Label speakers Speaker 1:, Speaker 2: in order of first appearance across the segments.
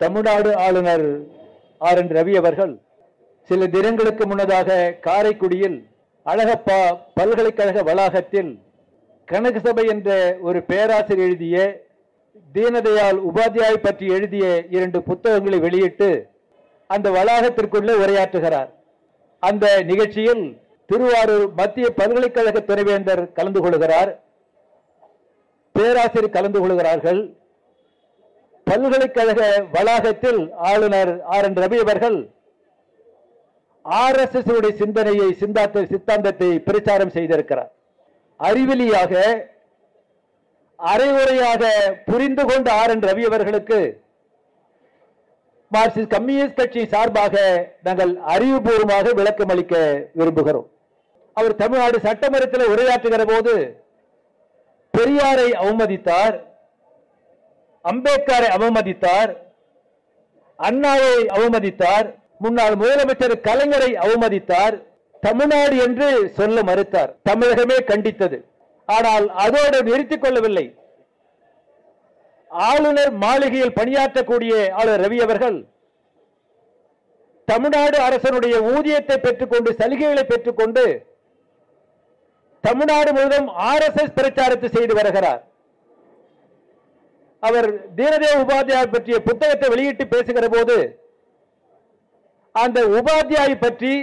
Speaker 1: தமிழ்நாடு ஆளுநர் R N Ravi அவர்கள் சில தினங்களுக்கு முன்னதாக காரைக்குடியில் அழகப்பா பல்கலைக்கழக வளாகத்தில் கனக சபை என்ற ஒரு பேராசிரியர் எழுதிய தீனதயாள் உபாத்தியாய் பற்றி எழுதிய இரண்டு புத்தகங்களை வெளியிட்டு அந்த வளாகத்திற்குள்ளே உரையாற்றுகிறார் அந்த நிகழ்ச்சியில் திருவாரூர் மத்திய பல்கலைக்கழக துணைவேந்தர் கலந்து கொள்கிறார் பேராசிரியர் கலந்து கொள்கிறார்கள் பல்கலைக்கழக வளாகத்தில் ஆளுநர் ஆர் என் ரவி அவர்கள் ஆர் எஸ் எஸ் உடைய சிந்தனையை சிந்தாத்த சித்தாந்தத்தை பிரச்சாரம் செய்திருக்கிறார் அறிவிலியாக அரைகுறையாக புரிந்து கொண்ட ஆர் என் ரவி அவர்களுக்கு மார்க்சிஸ்ட் கம்யூனிஸ்ட் கட்சி சார்பாக நாங்கள் அறிவுபூர்வமாக விளக்கம் அளிக்க விரும்புகிறோம் அவர் தமிழ்நாடு சட்டமன்றத்தில் உரையாற்றுகிற போது பெரியாரை அவமதித்தார் அம்பேத்கரை அவமதித்தார் அண்ணாவை அவமதித்தார் முன்னாள் முதலமைச்சர் கலைஞரை அவமதித்தார் தமிழ்நாடு என்று சொல்ல மறுத்தார் தமிழகமே கண்டித்தது ஆனால் அதோடு நிறுத்திக் கொள்ளவில்லை ஆளுநர் மாளிகையில் பணியாற்றக்கூடிய ஆளுநர் ரவி அவர்கள் தமிழ்நாடு அரசனுடைய ஊதியத்தை பெற்றுக்கொண்டு சலுகைகளை பெற்றுக்கொண்டு தமிழ்நாடு முழுவதும் ஆர் எஸ் எஸ் பிரச்சாரத்தை செய்து வருகிறார் அவர் தீனதேவ உபாத்தியாய் பற்றிய புத்தகத்தை வெளியிட்டு பேசுகிற போது அந்த உபாத்தியாய் பற்றி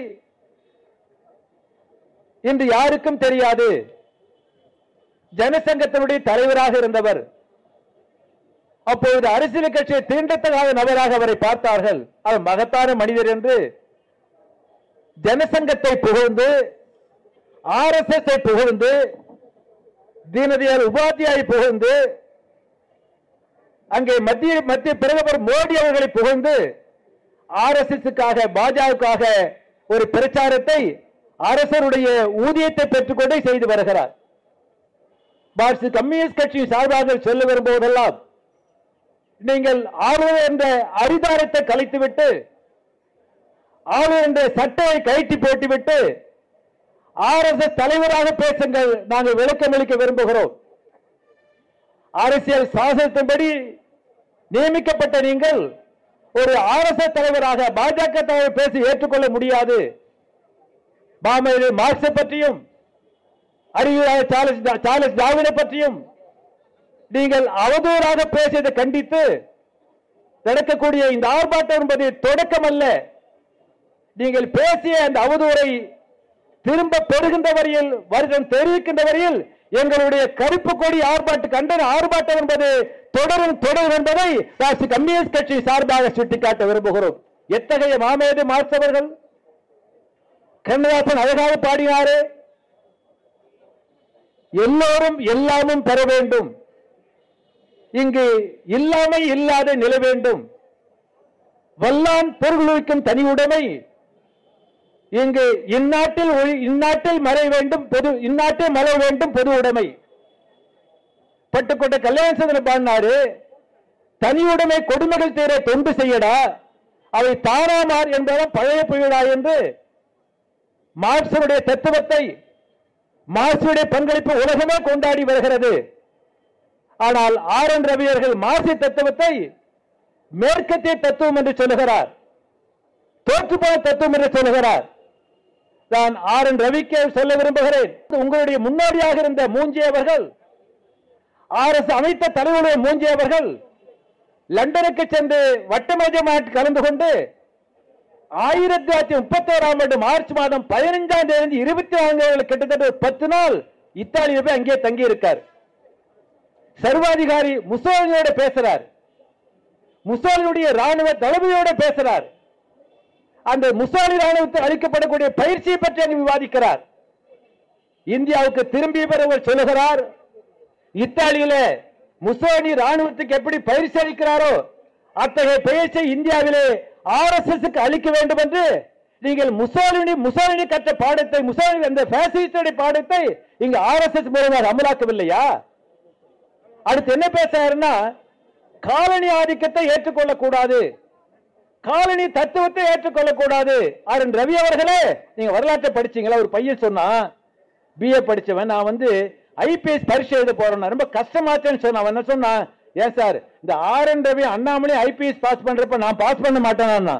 Speaker 1: இன்று யாருக்கும் தெரியாது ஜனசங்கத்தினுடைய தலைவராக இருந்தவர் அப்பொழுது அரசியல் கட்சியை தீண்டத்தகாத நபராக அவரை பார்த்தார்கள் அவர் மகத்தான மனிதர் என்று ஜனசங்கத்தை புகழ்ந்து ஆர் எஸ் எஸ் புகழ்ந்து தீனதயாள் உபாத்தியாய் புகழ்ந்து அங்கே மத்திய மத்திய பிரதமர் மோடி அவர்களை புகழ்ந்து ஆர் எஸ் எஸ்க்காக பாஜகவுக்காக ஒரு பிரச்சாரத்தை அரசருடைய ஊதியத்தை பெற்றுக்கொண்டே செய்து வருகிறார் மார்க்சிஸ்ட் கம்யூனிஸ்ட் கட்சியின் சார்பாக சொல்ல வரும்போதெல்லாம் நீங்கள் ஆளுநர் என்ற அரிதாரத்தை கலைத்துவிட்டு ஆளுநர் என்ற சட்டையை கழட்டி போட்டுவிட்டு ஆர் எஸ் எஸ் தலைவராக பேசுங்கள் நாங்கள் விளக்கமளிக்க விரும்புகிறோம் அரசியல் சாசனத்தின்படி நியமிக்கப்பட்ட நீங்கள் ஒரு ஆர் எஸ் எஸ் தலைவராக பாஜக தலைவர் பேசி ஏற்றுக்கொள்ள முடியாது பாமையில் மார்க்சை பற்றியும் அறிவியலாளர் சார்லஸ் டா- சார்லஸ் டார்வினை பற்றியும் நீங்கள் அவதூறாக பேசியதை கண்டித்து நடக்கக்கூடிய இந்த ஆர்ப்பாட்டம் என்பது தொடக்கம் அல்ல நீங்கள் பேசிய அந்த அவதூறை திரும்ப பெறுகின்ற வரையில் வருடம் தெரிவிக்கின்ற வரையில் எங்களுடைய கருப்பு கொடி ஆர்ப்பாட்டு கண்டன ஆர்ப்பாட்டம் என்பது தொடரும் தொடரும் என்பதை ராசி கம்யூனிஸ்ட் கட்சி சார்பாக சுட்டிக்காட்ட விரும்புகிறோம் எத்தகைய மாமேது மார்க்சவர்கள் கண்ணதாசன் அழகாக பாடினாரே எல்லோரும் எல்லாமும் பெற வேண்டும் இங்கு இல்லாமை இல்லாத நில வேண்டும் வல்லான் பொருளுக்கும் தனி உடைமை இங்கு இந்நாட்டில் ஒழி- இந்நாட்டில் மறை வேண்டும் பொது இந்நாட்டில் மறை வேண்டும் பொது உடைமை பட்டுக்கோட்டை கல்யாணசந்திரன் பாடினாரு தனி உடைமை கொடுமைகள் தீர தொண்டு செய்யடா அவை தாராமார் என்பதும் பழைய புயடா என்று மார்க்சனுடைய தத்துவத்தை மார்க்சுடைய பங்களிப்பு உலகமே கொண்டாடி வருகிறது ஆனால் ஆர் என் ரவி அவர்கள் மார்க்சிய தத்துவத்தை மேற்கத்திய தத்துவம் என்று சொல்லுகிறார் தோற்றுப்போன தத்துவம் என்று சொல்லுகிறார் நான் ஆர் என் ரவிக்கு சொல்ல விரும்புகிறேன் உங்களுடைய முன்னோடியாக இருந்த மூஞ்சி அவர்கள் ஆர் எஸ் அமைத்த தலைவருடைய மூஞ்சி அவர்கள் லண்டனுக்கு சென்று வட்டமேஜை மாநாட்டில் கலந்து கொண்டு ஆயிரத்தி தொள்ளாயிரத்தி முப்பத்தி ஓராம் ஆண்டு மார்ச் மாதம் பதினைஞ்சாம் தேதி இருபத்தி நான்கு கிட்டத்தட்ட ஒரு பத்து நாள் இத்தாலியில் போய் அங்கே தங்கி இருக்கார் சர்வாதிகாரி முசோலினியோட பேசுறார் முசோலினுடைய ராணுவ தளபதியோட பேசுறார் அந்த முசோலி ராணுவத்தில் அளிக்கப்படக்கூடிய பயிற்சியை பற்றி அங்கு விவாதிக்கிறார் இந்தியாவுக்கு திரும்பி பெறவர் சொல்லுகிறார் இத்தாலியில முசோலி ராணுவத்துக்கு எப்படி பயிற்சி அளிக்கிறாரோ அத்தகைய பயிற்சியை இந்தியாவிலே ஆர் எஸ் எஸ் அளிக்க வேண்டும் என்று நீங்கள் முசோலினி முசோலினி கற்ற பாடத்தை முசோலினி அந்த பாசிஸ்டுடைய பாடத்தை இங்க ஆர் எஸ் எஸ் மூலமாக அமலாக்கவில்லையா அடுத்து என்ன பேசுறாருன்னா காலனி ஆதிக்கத்தை ஏற்றுக்கொள்ளக் கூடாது காலனி தத்துவத்தை ஏற்றுக்கொள்ளக் கூடாது ஆர் என் ரவி அவர்களே நீங்க வரலாற்றை படிச்சீங்களா ஒரு பையன் சொன்னா பிஏ படிச்சவன் நான் வந்து ஐபிஎஸ் பரீட்சை எழுத போறேன் ரொம்ப கஷ்டமாச்சேன்னு சொன்னான் அவன் என்ன சொன்னான் ஏன் சார் இந்த R N Ravi Annamalai IPS pass பண்றப்ப நான் பாஸ் பண்ண மாட்டேனா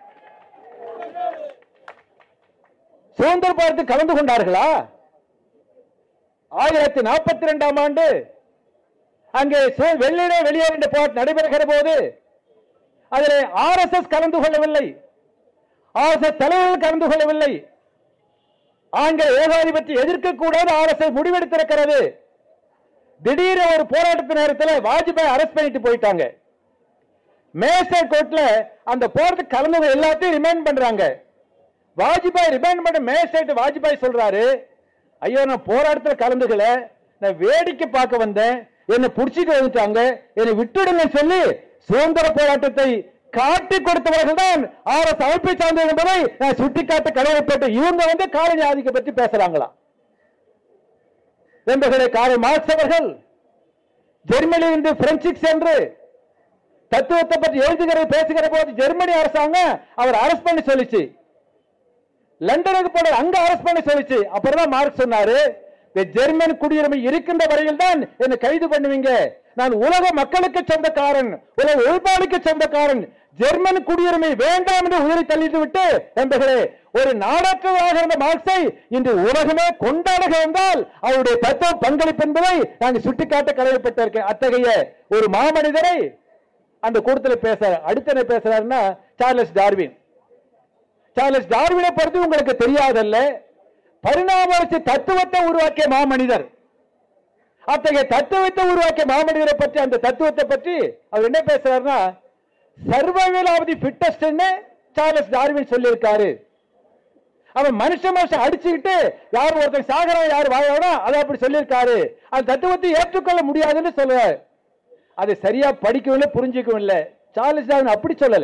Speaker 1: சுதந்திர போராட்டத்தில் கலந்து கொண்டார்களா ஆயிரத்தி நாற்பத்தி ரெண்டாம் ஆண்டு அங்கே சு- வெள்ளிட வெளியேறின போராட்டம் நடைபெறுகிற போது அதில் ஆர்எஸ்எஸ் கலந்து கொள்ளவில்லை ஆர்எஸ்எஸ் தலைவர்கள் கலந்து கொள்ளவில்லை ஆங்கில ஏகாதிபத்தியை எதிர்க்கக்கூடாது ஆர்எஸ்எஸ் முடிவெடுத்திருக்கிறது திடீர் ஒரு போராட்டத்து நேரத்தில் வாஜ்பாய் அரெஸ்ட் பண்ணிட்டு போயிட்டாங்க மேஜிஸ்ட்ரேட் கோர்ட்ல அந்த போராட்டத்துக்கு கலந்து எல்லாத்தையும் ரிமைண்ட் பண்றாங்க வாஜ்பாய் ரிமைண்ட் பண்ண மேஜிஸ்ட்ரேட் வாஜ்பாய் சொல்றாரு ஐயோ நான் போராட்டத்தில் கலந்துக்கல நான் வேடிக்கை பார்க்க வந்தேன் என்னை புடிச்சிட்டு வந்துட்டாங்க என்னை விட்டுடுங்க சொல்லி சுதந்திர போராட்டத்தை காட்டி கொடுத்தவர்கள் தான் ஆர் எஸ் அமைப்பை சார்ந்தது என்பதை நான் சுட்டிக்காட்ட கடமைப்பட்டு இவங்க வந்து காலனி ஆதிக்க பற்றி பேசுறாங்களாம் நண்பர்களே காலை மார்க்ஸ் அவர்கள் ஜெர்மனியிலிருந்து பிரெஞ்சுக்கு சென்று தத்துவத்தை பற்றி எழுதுகிற பேசுகிற போது ஜெர்மனி அரசாங்கம் அவர் அரஸ்ட் பண்ணி சொல்லிச்சு லண்டனுக்கு போட அங்க அரஸ்ட் பண்ணி சொல்லிச்சு அப்புறம் மார்க் சொன்னாரு இந்த ஜெர்மன் குடியுரிமை இருக்கின்ற வரையில் தான் என்னை கைது பண்ணுவீங்க நான் உலக மக்களுக்கு சொந்தக்காரன் உலக உள்பாடுக்கு சொந்தக்காரன் ஜெர்மன் குடியுரிமை வேண்டாம் என்று உயிரை தள்ளிட்டு விட்டு நண்பர்களே ஒரு நாடற்றதாக இருந்த மார்க்ஸை இன்று உலகமே கொண்டாடுக என்றால் அவருடைய தத்துவ பங்களிப்பு என்பதை நாங்கள் சுட்டிக்காட்ட கடமைப்பட்டிருக்கேன் அத்தகைய ஒரு மாமனிதரை அந்த கூட்டத்தில் பேச அடுத்து என்ன பேசுறாருன்னா சார்லஸ் டார்வின் சார்லஸ் டார்வினை பொறுத்து உங்களுக்கு தெரியாதல்ல பரிணாம வளர்ச்சி தத்துவத்தை உருவாக்கிய மாமனிதர் அத்தகைய தத்துவத்தை உருவாக்கிய மாமனிதரை பற்றி அந்த தத்துவத்தை பற்றி அவர் என்ன பேசுறாருன்னா சர்வைவல் ஆஃப் தி ஃபிட்டஸ்ட்னு சார்லஸ் டார்வின் சொல்லியிருக்காரு அவன் மனுஷ மனுஷன் அடிச்சுக்கிட்டு யார் ஒருத்தன் சாகரம் யார் வாழணும் அதை அப்படி சொல்லியிருக்காரு அந்த தத்துவத்தை ஏற்றுக்கொள்ள முடியாதுன்னு சொல்லுவார் அதை சரியா படிக்கவும் இல்லை புரிஞ்சுக்கவும் இல்லை சார்லஸ் டார்வின் அப்படி சொல்லல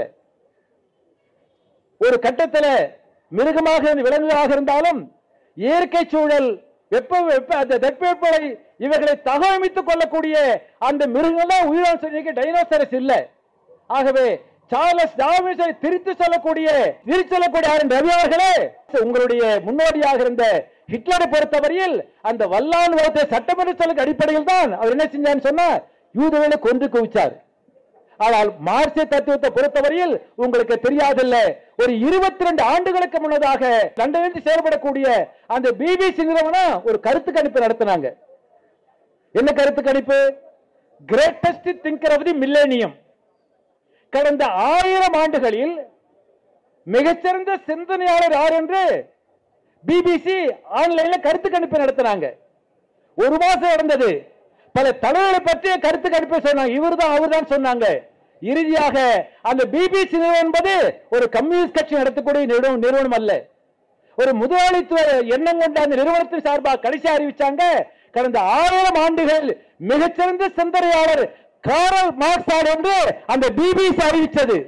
Speaker 1: ஒரு கட்டத்தில் மிருகமாக இருந்து விலங்குகளாக இருந்தாலும் இயற்கை சூழல் வெப்ப வெப்ப அந்த தட்பவெப்பலை இவைகளை தகவமைத்துக் கொள்ளக்கூடிய அந்த மிருகங்கள் உயிரினம் சொல்லி டைனோசரஸ் இல்ல ஆகவே சார்லஸ் டார்வினை திருத்தி சொல்லக்கூடிய திருத்தி சொல்லக்கூடிய ஆரன் ரவி அவர்களே உங்களுடைய முன்னோடியாக இருந்த ஹிட்லரை பொறுத்தவரையில் அந்த வல்லான் வளத்தை சட்டமன்ற சொல்லுக்கு அடிப்படையில் தான் அவர் என்ன செஞ்சான்னு சொன்னா யூதர்களை கொன்று குவிச்சார் ஆனால் மார்க்சிய தத்துவத்தை பொறுத்தவரையில் உங்களுக்கு தெரியாதில்ல ஒரு இருபத்தி ரெண்டு ஆண்டுகளுக்கு முன்னதாக லண்டனில் செயல்படக்கூடிய அந்த பிபிசி நிறுவனம் ஒரு கருத்து கணிப்பு நடத்தினாங்க என்ன கருத்து கணிப்பு greatest thinker of the millennium கடந்த ஆயிரம் ஆண்டுகளில் மிகச்சிறந்த சிந்தனையாளர் யார் என்று பிபிசி ஆன்லைன்ல கருத்து கணிப்பு நடத்தினாங்க ஒரு மாசம் நடந்தது பல தலைவர்களை பற்றிய கருத்து கணிப்பை சொன்னாங்க இவர்தான் அவர்தான் சொன்னாங்க இறுதியாக அந்த பிபிசி நிறுவனம் என்பது ஒரு கம்யூனிஸ்ட் கட்சி நடத்தக்கூடிய நிறுவனம் நிறுவனம் அல்ல ஒரு முதலாளித்துவ எண்ணம் கொண்ட அந்த நிறுவனத்தின் சார்பாக கடைசி அறிவிச்சாங்க கடந்த ஆயிரம் ஆண்டுகள் மிகச்சிறந்த சிந்தனையாளர் காரல் மார்க்ஸ் என்று அந்த பிபிசி அறிவிச்சது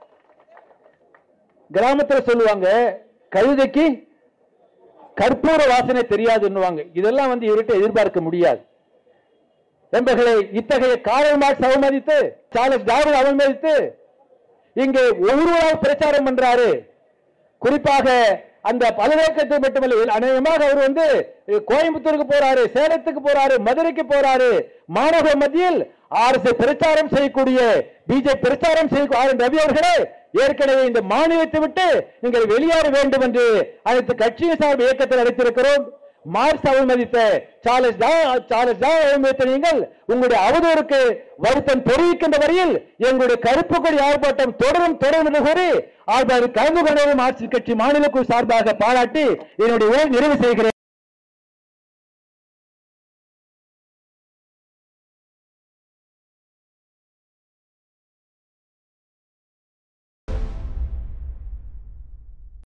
Speaker 1: கிராமத்துல சொல்லுவாங்க கழுதைக்கு கற்பூர வாசனை தெரியாதுன்னுவாங்க இதெல்லாம் வந்து இவர்கிட்ட எதிர்பார்க்க முடியாது நண்பர்களே இத்தகைய காரல் மார்க்ஸ் அவமதித்து சார்லஸ் டார்வின் அவமதித்து இங்கே ஒவ்வொருவராக பிரச்சாரம் பண்றாரு குறிப்பாக அந்த பல்கலைக்கழகத்தை மட்டுமல்ல அநேகமாக அவர் வந்து கோயம்புத்தூருக்கு போறாரு சேலத்துக்கு போறாரு மதுரைக்கு போறாரு மாணவ மத்தியில் அரசு பிரச்சாரம் செய்யக்கூடிய பிஜேபி பிரச்சாரம் செய்ய ஆர் என் ரவி அவர்களே ஏற்கனவே இந்த மாநிலத்தை விட்டு நீங்கள் வெளியேற வேண்டும் என்று அனைத்து கட்சியின் சார்பு இயக்கத்தில் அழைத்திருக்கிறோம் மார்க்ஸ் அவமதித்த சார்லஸ் டா சார்லஸ் டா அவமதித்த நீங்கள் உங்களுடைய அவதூறுக்கு வருத்தம் தெரிவிக்கின்ற வரையில் எங்களுடைய கருப்பு கொடி ஆர்ப்பாட்டம் தொடரும் தொடரும் என்று கூறி ஆர்ப்பாட்டம் கலந்து கொண்டதும் ஆட்சி கட்சி மாநில குழு சார்பாக பாராட்டி என்னுடைய உரை நிறைவு செய்கிறேன்